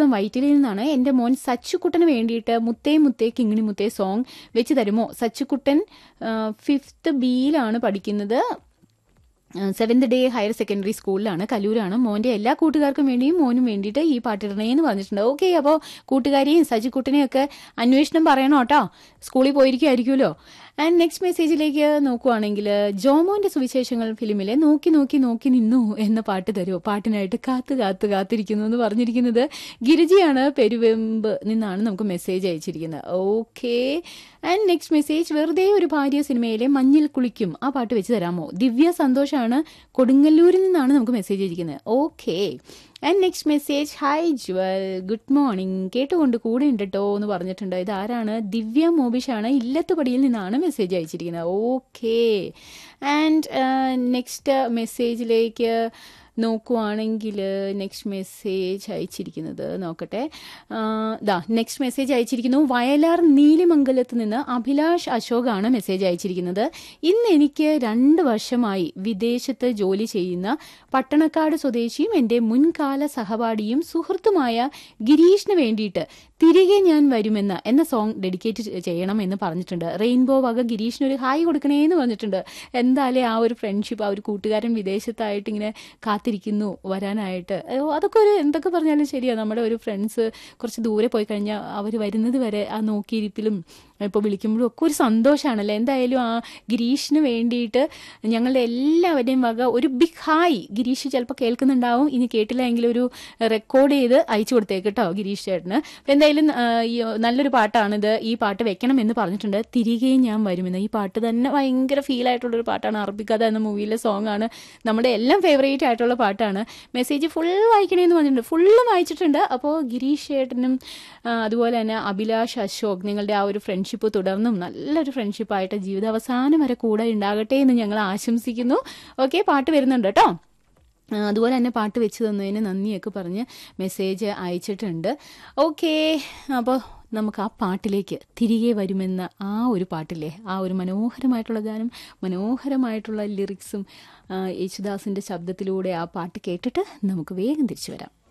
കൈതപ്രൂടം വൈറ്റിലിൽ നിന്നാണ് എൻ്റെ മോൻ സച്ചുക്കുട്ടന് വേണ്ടിയിട്ട് മുത്തേ മുത്തേ കിങ്ങിണി മുത്തേ സോങ് വെച്ച് തരുമോ സച്ചുക്കുട്ടൻ ഫിഫ്ത്ത് ബിയിലാണ് പഠിക്കുന്നത് സെവൻത് ഡേ ഹയർ സെക്കൻഡറി സ്കൂളിലാണ് കലൂരാണ് മോന്റെ എല്ലാ കൂട്ടുകാർക്കും വേണ്ടിയും മോനും വേണ്ടിയിട്ട് ഈ പാട്ടിടണേ എന്ന് പറഞ്ഞിട്ടുണ്ട് ഓക്കെ അപ്പോൾ കൂട്ടുകാരെയും സജിക്കുട്ടനെയും ഒക്കെ അന്വേഷണം പറയണം കേട്ടോ സ്കൂളിൽ പോയിരിക്കുമായിരിക്കുമല്ലോ ആൻഡ് നെക്സ്റ്റ് മെസ്സേജിലേക്ക് നോക്കുവാണെങ്കിൽ ജോമോന്റെ സുവിശേഷങ്ങൾ ഫിലിമിലെ നോക്കി നോക്കി നോക്കി നിന്നു എന്ന പാട്ട് തരുമോ പാട്ടിനായിട്ട് കാത്ത് കാത്ത് കാത്തിരിക്കുന്നു എന്ന് പറഞ്ഞിരിക്കുന്നത് ഗിരിജിയാണ് പെരുവെമ്പ് നിന്നാണ് നമുക്ക് മെസ്സേജ് അയച്ചിരിക്കുന്നത് ഓക്കെ ആൻഡ് നെക്സ്റ്റ് മെസ്സേജ് വെറുതെ ഒരു ഭാര്യ സിനിമയിലെ മഞ്ഞിൽ കുളിക്കും ആ പാട്ട് വെച്ച് തരാമോ ദിവ്യ സന്തോഷാണ് കൊടുങ്ങല്ലൂരിൽ നിന്നാണ് നമുക്ക് മെസ്സേജ് അയച്ചിരിക്കുന്നത് okay and next message hi Jewel good morning കേട്ടുകൊണ്ട് കൂടെ ഉണ്ട് കേട്ടോ എന്ന് പറഞ്ഞിട്ടുണ്ട് ഇത് ആരാണ് ദിവ്യ മോബിഷാണ് ഇല്ലത്തുപടിയിൽ നിന്നാണ് മെസ്സേജ് അയച്ചിരിക്കുന്നത് ഓക്കെ ആൻഡ് നെക്സ്റ്റ് മെസ്സേജിലേക്ക് നോക്കുവാണെങ്കിൽ നെക്സ്റ്റ് മെസ്സേജ് അയച്ചിരിക്കുന്നത് നോക്കട്ടെ ആ, ദാ നെക്സ്റ്റ് മെസ്സേജ് അയച്ചിരിക്കുന്നു വയലാർ നീലിമംഗലത്ത് നിന്ന് അഭിലാഷ് അശോകാണ് മെസ്സേജ് അയച്ചിരിക്കുന്നത് ഇന്ന് എനിക്ക് രണ്ട് വർഷമായി വിദേശത്ത് ജോലി ചെയ്യുന്ന പട്ടണക്കാട് സ്വദേശിയും എൻ്റെ മുൻകാല സഹപാഠിയും സുഹൃത്തുമായ ഗിരീഷിന് വേണ്ടിയിട്ട് തിരികെ ഞാൻ വരുമെന്ന് എന്ന സോങ് ഡെഡിക്കേറ്റ് ചെയ്യണം എന്ന് പറഞ്ഞിട്ടുണ്ട് റെയിൻബോ വക ഗിരീഷിന് ഒരു ഹായ് കൊടുക്കണേ എന്ന് പറഞ്ഞിട്ടുണ്ട് എന്തായാലും ആ ഒരു ഫ്രണ്ട്ഷിപ്പ് ആ ഒരു കൂട്ടുകാരൻ വിദേശത്തായിട്ട് ഇങ്ങനെ കാത്തിരിക്കുന്നു വരാനായിട്ട് അയ്യോ, അതൊക്കെ ഒരു എന്തൊക്കെ പറഞ്ഞാലും ശരിയാണ് നമ്മുടെ ഒരു ഫ്രണ്ട്സ് കുറച്ച് ദൂരെ പോയി കഴിഞ്ഞാൽ അവർ വരുന്നത് വരെ ആ നോക്കിയിരിപ്പിലും ഇപ്പോൾ വിളിക്കുമ്പോഴും ഒക്കെ ഒരു സന്തോഷമാണല്ലോ എന്തായാലും ആ ഗിരീഷിന് വേണ്ടിയിട്ട് ഞങ്ങളുടെ എല്ലാവരുടെയും വക ഒരു ബിഗ് ഹായ് ഗിരീഷ് ചിലപ്പോൾ കേൾക്കുന്നുണ്ടാവും ഇനി കേട്ടില്ല എങ്കിൽ ഒരു റെക്കോർഡ് ചെയ്ത് അയച്ചു കൊടുത്തേക്ക് കേട്ടോ ഗിരീഷ് ചേട്ടന് അപ്പം എന്തായാലും ആ, ഈ നല്ലൊരു പാട്ടാണിത് ഈ പാട്ട് വെക്കണം എന്ന് പറഞ്ഞിട്ടുണ്ട് തിരികെ ഞാൻ വരുമെന്ന് ഈ പാട്ട് തന്നെ ഭയങ്കര ഫീൽ ആയിട്ടുള്ളൊരു പാട്ടാണ് അറബിക്കഥ എന്ന മൂവിയിലെ സോങ് ആണ് നമ്മുടെ എല്ലാം ഫേവറേറ്റ് ആയിട്ടുള്ള പാട്ടാണ് മെസ്സേജ് ഫുൾ വായിക്കണേന്ന് പറഞ്ഞിട്ടുണ്ട് ഫുള്ളും വായിച്ചിട്ടുണ്ട് അപ്പോൾ ഗിരീഷ് ചേട്ടനും ആ, അതുപോലെ തന്നെ അഭിലാഷ് അശോക് നിങ്ങളുടെ ആ ഒരു ഫ്രണ്ട്ഷിപ്പ് തുടർന്നും നല്ലൊരു ഫ്രണ്ട്ഷിപ്പായിട്ട് ജീവിതാവസാനം വരെ കൂടെ ഉണ്ടാകട്ടെ എന്ന് ഞങ്ങൾ ആശംസിക്കുന്നു ഓക്കെ പാട്ട് വരുന്നുണ്ട് കേട്ടോ ആ, അതുപോലെ തന്നെ പാട്ട് വെച്ച് തന്നതിന് നന്ദിയൊക്കെ പറഞ്ഞ് മെസ്സേജ് അയച്ചിട്ടുണ്ട് ഓക്കെ അപ്പോൾ നമുക്ക് ആ പാട്ടിലേക്ക് തിരികെ വരുമെന്ന ആ ഒരു പാട്ടില്ലേ ആ ഒരു മനോഹരമായിട്ടുള്ള ഗാനം മനോഹരമായിട്ടുള്ള ലിറിക്സും യേശുദാസിൻ്റെ ശബ്ദത്തിലൂടെ ആ പാട്ട് കേട്ടിട്ട് നമുക്ക് വേഗം തിരിച്ചു വരാം